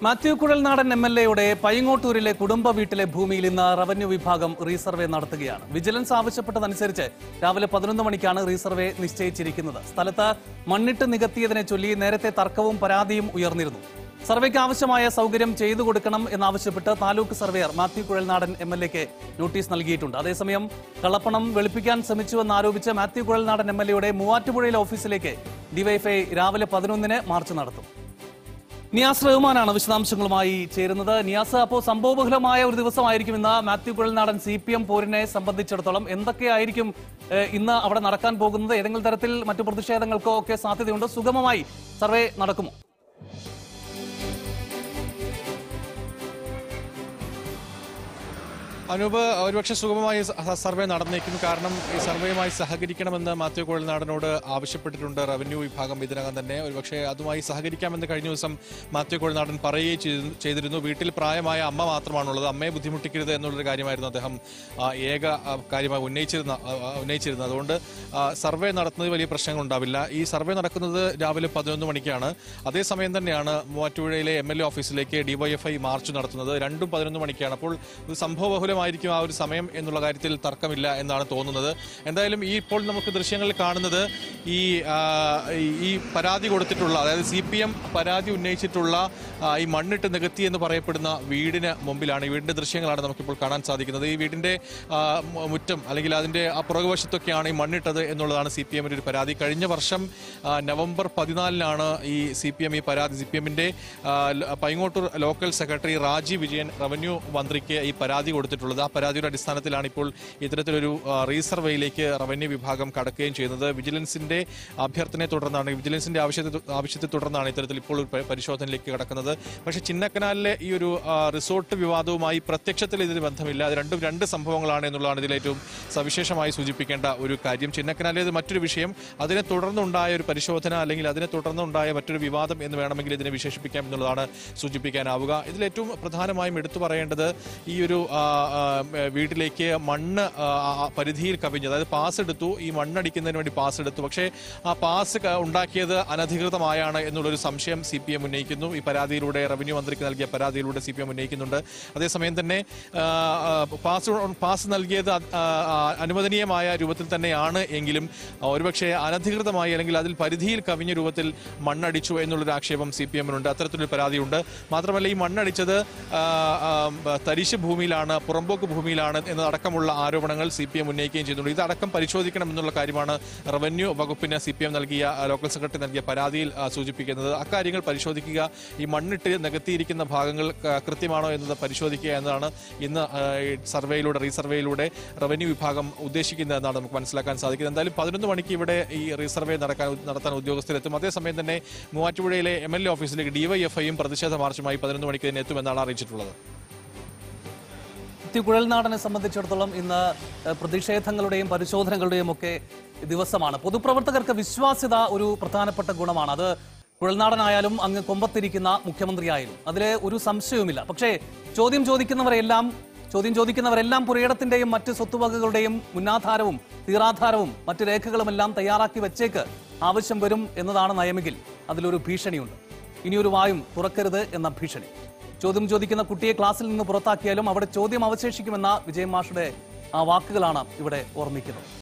Mathew Kuzhalnadan M L എയുടെ പൈങ്ങോട്ടൂരിലെ കുടുംബ വീട്ടിലെ ഭൂമിയിൽ ഇന്ന് റവന്യൂ വിഭാഗം റീസർവേ നടത്തുകയാണ് വിജിലൻസ് ആവശ്യപ്പെട്ടതനുസരിച്ച് രാവിലെ പതിനൊന്ന് മണിക്കാണ് റീസർവേ നിശ്ചയിച്ചിരിക്കുന്നത് സ്ഥലത്ത് മണ്ണിട്ട് നികത്തിയതിനെ ചൊല്ലി നേരത്തെ തർക്കവും പരാതിയും ഉയർന്നിരുന്നു സർവേക്ക് ആവശ്യമായ സൗകര്യം ചെയ്തു കൊടുക്കണം എന്നാവശ്യപ്പെട്ട് taluk surveyor Mathew Kuzhalnadan M L എക്ക് നോട്ടീസ് നൽകിയിട്ടുണ്ട് അതേസമയം കള്ളപ്പണം വെളുപ്പിക്കാൻ ശ്രമിച്ചുവെന്നാരോപിച്ച് മാത്യു കുഴൽനാടൻ എം എൽ എയുടെ മൂവാറ്റുപുഴയിലെ ഓഫീസിലേക്ക് ഡിവൈഎഫ്ഐ രാവിലെ പതിനൊന്നിന് മാർച്ച് നടത്തും നിയാസ് റഹ്മാനാണ് വിശദാംശങ്ങളുമായി ചേരുന്നത് നിയാസ് അപ്പോൾ സംഭവബഹുലമായ ഒരു ദിവസമായിരിക്കും ഇന്ന് Mathew Kuzhalnadan C P M പോരിനെ സംബന്ധിച്ചിടത്തോളം എന്തൊക്കെയായിരിക്കും ഏഹ്, ഇന്ന് അവിടെ നടക്കാൻ പോകുന്നത് ഏതെങ്കിലും തരത്തിൽ മറ്റു പ്രതിഷേധങ്ങൾക്കോ ഒക്കെ സാധ്യതയുണ്ടോ സുഗമമായി സർവേ നടക്കുമോ അനൂപ് ഒരുപക്ഷെ സുഗമമായി സ- സർവേ നടന്നേക്കും കാരണം ഈ സർവേയുമായി സഹകരിക്കണമെന്ന് മാത്യു കോഴൽനാടനോട് ആവശ്യപ്പെട്ടിട്ടുണ്ട് റവന്യൂ വിഭാഗം ഇതിനകം തന്നെ ഒരുപക്ഷെ അതുമായി സഹകരിക്കാമെന്ന് കഴിഞ്ഞ ദിവസം മാത്യു കോഴൽനാടൻ പറയുകയും ചെയ്തി- ചെയ്തിരുന്നു വീട്ടിൽ പ്രായമായ അമ്മ മാത്രമാണുള്ളത് അമ്മയെ ബുദ്ധിമുട്ടിക്കരുത് എന്നുള്ളൊരു കാര്യമായിരുന്നു അദ്ദേഹം ആ, ഏക ആ, കാര്യമായി ഉന്നയിച്ചിരുന്ന ആ, ആ, ഉന്നയിച്ചിരുന്നത് അതുകൊണ്ട് ആ, സർവേ നടത്തുന്നത് വലിയ പ്രശ്നങ്ങൾ ഉണ്ടാവില്ല ഈ സർവേ നടക്കുന്നത് രാവിലെ പതിനൊന്ന് മണിക്കാണ് അതേസമയം തന്നെയാണ് മൂവാറ്റുപുഴയിലെ എം എൽ എ ഓഫീസിലേക്ക് ഡിവൈഎഫ്ഐ മാർച്ച് നടത്തുന്നത് രണ്ടും പതിനൊന്ന് മണിക്കാണ് അപ്പോൾ ഇത് സംഭവബഹുലമായിരിക്കും ആ ഒരു സമയം എന്നുള്ള കാര്യത്തിൽ തർക്കമില്ല എന്നാണ് തോന്നുന്നത് എന്തായാലും ഈ ഇപ്പോൾ നമുക്ക് ദൃശ്യങ്ങളിൽ കാണുന്നത് ഈ ആ, ഈ- ഈ പരാതി കൊടുത്തിട്ടുള്ള അതായത് സി പി എം പരാതി ഉന്നയിച്ചിട്ടുള്ള ആ, ഈ മണ്ണിട്ട് നികത്തി എന്ന് പറയപ്പെടുന്ന വീടിന് മുമ്പിലാണ് ഈ വീടിന്റെ ദൃശ്യങ്ങളാണ് നമുക്കിപ്പോൾ കാണാൻ സാധിക്കുന്നത് ഈ വീടിന്റെ ആ, മു- മുറ്റം അല്ലെങ്കിൽ അതിന്റെ ആ പുറകുവശത്തൊക്കെയാണ് ഈ മണ്ണിട്ടത് എന്നുള്ളതാണ് സി പി എമ്മിന്റെ ഒരു പരാതി കഴിഞ്ഞ വർഷം ആ, നവംബർ പതിനാലിനാണ് ഈ സി പി എം ഈ പരാതി സി പി എമ്മിന്റെ Paingottoor local secretary Rajeev Vijayan revenue മന്ത്രിക്ക് ഈ പരാതി കൊടുത്തിട്ടുള്ളത് ആ പരാതിയുടെ അടിസ്ഥാനത്തിലാണ് ഇപ്പോൾ ഇത്തരത്തിലൊരു ആ, റീസർവേയിലേക്ക് റവന്യൂ വിഭാഗം കടക്കുകയും ചെയ്യുന്നത് വിജിലൻസിന്റെ അഭ്യർത്ഥനയെ തുടർന്നാണ് വിജിലൻസിന്റെ ആവശ്യത്തെ ആവശ്യത്തെ തുടർന്നാണ് ഇത്തരത്തിൽ ഇപ്പോൾ ഒരു പ- പരിശോധനയിലേക്ക് കടക്കുന്നത് പക്ഷേ ചിന്നക്കനാലിലെ ഈ ഒരു ആ, റിസോർട്ട് വിവാദവുമായി പ്രത്യക്ഷത്തിൽ ഇതിന് ബന്ധമില്ല അത് രണ്ടും രണ്ട് സംഭവങ്ങളാണ് എന്നുള്ളതാണ് ഇതിലേറ്റവും സവിശേഷമായി സൂചിപ്പിക്കേണ്ട ഒരു കാര്യം ചിന്നക്കനാലിലേത് മറ്റൊരു വിഷയം അതിനെ തുടർന്നുണ്ടായ ഒരു പരിശോധന അല്ലെങ്കിൽ അതിനെ തുടർന്നുണ്ടായ മറ്റൊരു വിവാദം എന്ന് വേണമെങ്കിൽ ഇതിനെ വിശേഷിപ്പിക്കാം എന്നുള്ളതാണ് സൂചിപ്പിക്കാനാവുക ഇതിലേറ്റവും പ്രധാനമായും എടുത്തു പറയേണ്ടത് ഈ ഒരു ആ, ആ, വീട്ടിലേക്ക് മണ്ണ് ആ, ആ, പരിധിയിൽ കവിഞ്ഞ് അതായത് പാസ് എടുത്തു ഈ മണ്ണടിക്കുന്നതിന് വേണ്ടി പാസ് എടുത്തു പക്ഷേ ആ പാസ് ക- ഉണ്ടാക്കിയത് അനധികൃതമായാണ് എന്നുള്ളൊരു സംശയം സി പി എം ഉന്നയിക്കുന്നു ഈ പരാതിയിലൂടെ റവന്യൂ മന്ത്രിക്ക് നൽകിയ പരാതിയിലൂടെ സി പി എം ഉന്നയിക്കുന്നുണ്ട് അതേസമയം തന്നെ ആ, ആ, പാസ് പാസ് നൽകിയത് അ- ആ, ആ, അനുവദനീയമായ രൂപത്തിൽ തന്നെയാണ് എങ്കിലും ആ, ഒരുപക്ഷെ അനധികൃതമായി അല്ലെങ്കിൽ അതിൽ പരിധിയിൽ കവിഞ്ഞ രൂപത്തിൽ മണ്ണടിച്ചു എന്നുള്ളൊരു ആക്ഷേപം സി പി എമ്മിനുണ്ട് അത്തരത്തിലൊരു പരാതിയുണ്ട് മാത്രമല്ല ഈ മണ്ണടിച്ചത് ആ, ആ, തരിശ് ഭൂമിയിലാണ് പുറമ്പോക്ക് ഭൂമിയിലാണ് എന്നതടക്കമുള്ള ആരോപണങ്ങൾ സി പി എം ഉന്നയിക്കുകയും ചെയ്യുന്നുണ്ട് ഇതടക്കം പരിശോധിക്കണം എന്നുള്ള കാര്യമാണ് റവന്യൂ വകുപ്പിന് സി പി എം നൽകിയ ആ, ലോക്കൽ സെക്രട്ടറി നൽകിയ പരാതിയിൽ ആ, സൂചിപ്പിക്കുന്നത് അക്കാര്യങ്ങൾ പരിശോധിക്കുക ഈ മണ്ണിട്ട് നികത്തിയിരിക്കുന്ന ഭാഗങ്ങൾ ക- കൃത്യമാണോ എന്നത് പരിശോധിക്കുക എന്നതാണ് ഇന്ന് ആ, ഈ സർവേയിലൂടെ റീസർവേയിലൂടെ റവന്യൂ വിഭാഗം ഉദ്ദേശിക്കുന്നത് എന്നാണ് നമുക്ക് മനസ്സിലാക്കാൻ സാധിക്കുന്നത് എന്തായാലും പതിനൊന്ന് മണിക്ക് ഇവിടെ ഈ റീസർവേ നടക്കാൻ നടത്താൻ ഉദ്യോഗസ്ഥരെത്തും അതേസമയം തന്നെ മൂവാറ്റുപുഴയിലെ എം എൽ എ ഓഫീസിലേക്ക് ഡിവൈഎഫ്ഐയും പ്രതിഷേധ മാർച്ചുമായി പതിനൊന്ന് മണിക്ക് തന്നെ എത്തുമെന്നാണ് അറിയിച്ചിട്ടുള്ളത് മാത്യു കുഴൽനാടനെ സംബന്ധിച്ചിടത്തോളം ഇന്ന് ഏഹ്, പ്രതിഷേധങ്ങളുടെയും പരിശോധനകളുടെയും ഒക്കെ ദിവസമാണ് പൊതുപ്രവർത്തകർക്ക് വിശ്വാസ്യത ഒരു പ്രധാനപ്പെട്ട ഗുണമാണ് അത് കുഴൽനാടനായാലും അങ്ങ് കൊമ്പത്തിരിക്കുന്ന മുഖ്യമന്ത്രിയായാലും അതിലെ ഒരു സംശയവുമില്ല പക്ഷേ ചോദ്യം ചോദിക്കുന്നവരെല്ലാം ചോദ്യം ചോദിക്കുന്നവരെല്ലാം പുരയിടത്തിന്റെയും മറ്റ് സ്വത്തുവകകളുടെയും മുന്നാധാരവും തീറാധാരവും മറ്റ് രേഖകളുമെല്ലാം തയ്യാറാക്കി വെച്ചേക്ക് ആവശ്യം വരും എന്നതാണ് നയമെങ്കിൽ അതിലൊരു ഭീഷണിയുണ്ട് ഇനിയൊരു വായും തുറക്കരുത് എന്ന ഭീഷണി ചോദ്യം ചോദിക്കുന്ന കുട്ടിയെ ക്ലാസ്സിൽ നിന്ന് പുറത്താക്കിയാലും അവിടെ ചോദ്യം അവശേഷിക്കുമെന്ന വിജയൻ മാഷുടെ ആ വാക്കുകളാണ് ഇവിടെ ഓർമ്മിക്കുന്നത്